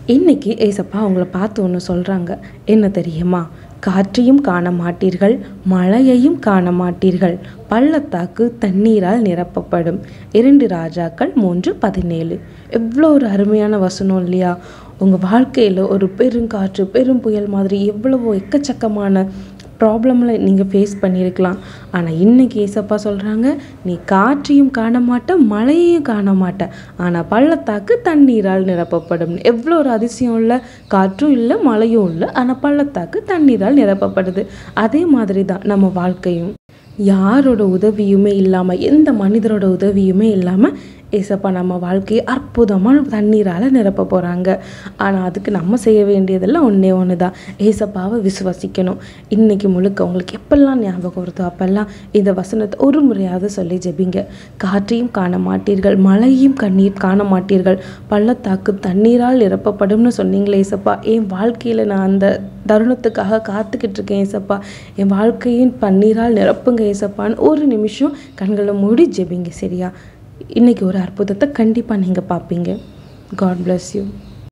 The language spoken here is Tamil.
இன்னைக்கு ஏசப்பா அவங்கள பார்த்து ஒன்று சொல்கிறாங்க என்ன தெரியுமா காற்றையும் காண மாட்டீர்கள் மழையையும் காண மாட்டீர்கள் பள்ளத்தாக்கு தண்ணீரால் நிரப்பப்படும் இரண்டு ராஜாக்கள் மூன்று பதினேழு எவ்வளோ ஒரு அருமையான வசனம் இல்லையா உங்கள் வாழ்க்கையில் ஒரு பெருங்காற்று பெரும் புயல் மாதிரி எவ்வளவோ எக்கச்சக்கமான ப்ராப்ளமில் நீங்கள் ஃபேஸ் பண்ணியிருக்கலாம் ஆனால் இன்றைக்கி ஏசப்பா சொல்கிறாங்க நீ காற்றையும் காண மாட்ட மழையையும் காண மாட்ட ஆனால் பள்ளத்தாக்கு தண்ணீரால் நிரப்பப்படும் எவ்வளோ ஒரு அதிசயம் இல்லை காற்றும் இல்லை மழையும் இல்லை ஆனால் பள்ளத்தாக்கு தண்ணீரால் நிரப்பப்படுது அதே மாதிரி தான் நம்ம வாழ்க்கையும் யாரோட உதவியுமே இல்லாமல் எந்த மனிதரோட உதவியுமே இல்லாமல் ஏசப்பா நம்ம வாழ்க்கையை அற்புதமாக தண்ணீரால் நிரப்ப போகிறாங்க ஆனால் அதுக்கு நம்ம செய்ய வேண்டியதெல்லாம் ஒன்றே ஒன்று தான் ஏசப்பாவை விசுவசிக்கணும் இன்றைக்கி முழுக்க உங்களுக்கு எப்பெல்லாம் ஞாபகம் வருதோ அப்பெல்லாம் இந்த வசனத்தை ஒரு முறையாவது சொல்லி ஜெபிங்க காற்றையும் காண மாட்டீர்கள் மழையும் கண்ணீர் காண மாட்டீர்கள் பள்ளத்தாக்கு தண்ணீரால் நிரப்பப்படும்னு சொன்னீங்களே ஏசப்பா என் வாழ்க்கையில் நான் அந்த தருணத்துக்காக காத்துக்கிட்டு இருக்கேன் ஏசப்பா என் வாழ்க்கையின் பன்னீரால் நிரப்புங்க ஏசப்பான்னு ஒரு நிமிஷம் கண்களை மூடி ஜெபிங்க சரியா இன்னைக்கு ஒரு அற்புதத்தை கண்டிப்பாக நீங்கள் பார்ப்பீங்க காட் bless யூ